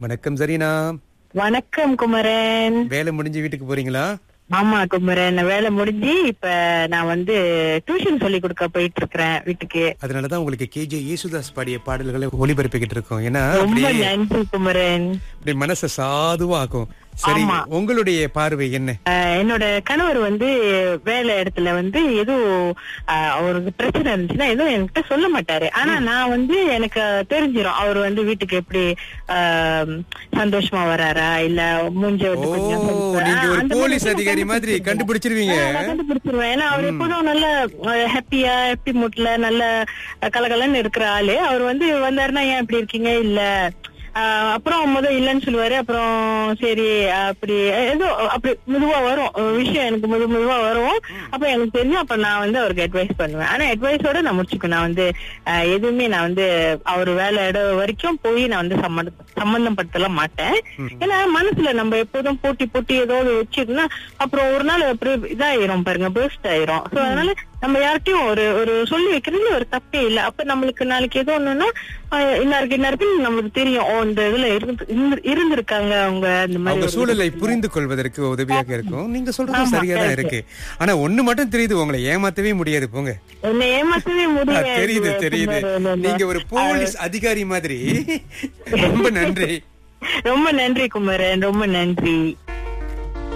வணக்கம் சரினா வணக்கம் குமரன் வேலை முடிஞ்சு வீட்டுக்கு போறீங்களா ஆமா குமரன் வேலை முடிஞ்சு இப்ப நான் வந்து டியூஷன் சொல்லி கொடுக்க போயிட்டு இருக்கிறேன் வீட்டுக்கு அதனாலதான் உங்களுக்கு கேஜே யேசுதாஸ் பாடிய பாடல்களை ஒளிபரப்பிக்கிட்டு இருக்கோம் ஏன்னா ரொம்ப அப்படியே நன்றி குமரன் அப்படி மனசை சாதுவாக்கும் சரி ஆமா. உங்களுடைய பார்வை என்ன ஆஹ் என்னோட கணவர் வந்து வேலை இடத்துல வந்து எதுவும் ஆஹ் அவருக்கு பிரச்சனை இருந்துச்சுன்னா எதுவும் என்கிட்ட சொல்ல மாட்டாரு ஆனா நான் வந்து எனக்கு தெரிஞ்சிரும் அவர் வந்து வீட்டுக்கு எப்படி ஆஹ் சந்தோஷமா வராரா இல்ல மூஞ்ச ஓ வந்து கொஞ்சம் செலுத்துவாரா? நீங்க ஒரு அந்த மாதிரி போலீஸ் நான் அதிகாரி மாதிரி கண்டுபிடிச்சிருவேன். கண்டுபிடிச்சிருவீங்க ஆ, நான் கண்டுபிடிச்சிருவேன் ஏன்னா அவர் எப்போதும் நல்ல ஹாப்பியா ஹாப்பி மூட்ல நல்ல கலகலன்னு இருக்கிற ஆளு அவர் வந்து வந்தாருன்னா ஏன் இப்படி இருக்கீங்க இல்ல ஆஹ் அப்புறம் முத இல்லைன்னு சொல்லுவாரு அப்புறம் சரி அப்படி ஏதோ அப்படி மெதுவா வரும் ஒரு விஷயம் எனக்கு மெது மெதுவா வரும் அப்ப எனக்கு தெரியும் அப்ப நான் வந்து அவருக்கு அட்வைஸ் பண்ணுவேன் ஆனா அட்வைஸோட நான் முடிச்சுக்குவேன் நான் வந்து ஆஹ் எதுவுமே நான் வந்து அவர் வேலை இடம் வரைக்கும் போய் நான் வந்து சம்மந்த சம்பந்தப்படுத்தலாம் மாட்டேன் ஏன்னா மனசுல நம்ம எப்போதும் போட்டி போட்டி ஏதாவது வச்சிருந்தா அப்புறம் ஒரு நாள் அப்படியே இதாயிரும் பாருங்க பேஸ்ட் ஆயிரும் சோ அதனால நம்ம யார்கிட்டயும் ஒரு ஒரு சொல்லி வைக்கிறதுல ஒரு தப்பே இல்ல அப்ப நம்மளுக்கு நாளைக்கு ஏதோ ஒண்ணுன்னா ஆஹ் இன்னாருக்கு இன்னாருக்கு நம்மளுக்கு தெரியும் ஓ இந்த இதுல இருந்து இருந்து- இருந்திருக்காங்க அவங்க அந்த அவங்க மாதிரி ஒரு- சூழலை புரிந்து கொள்வதற்கு உதவியாக இருக்கும் நீங்க சொல்றது சரியா தான் இருக்கு ஆனா ஒண்ணு மட்டும் தெரியுது உங்களை ஏமாத்தவே முடியாது போங்க என்னை ஏமாத்தவே ஆ, முடியாது தெரியுது தெரியுது குமரன். நீங்க ஒரு போலீஸ் அதிகாரி மாதிரி ரொம்ப நன்றி ரொம்ப நன்றி குமரன் ரொம்ப நன்றி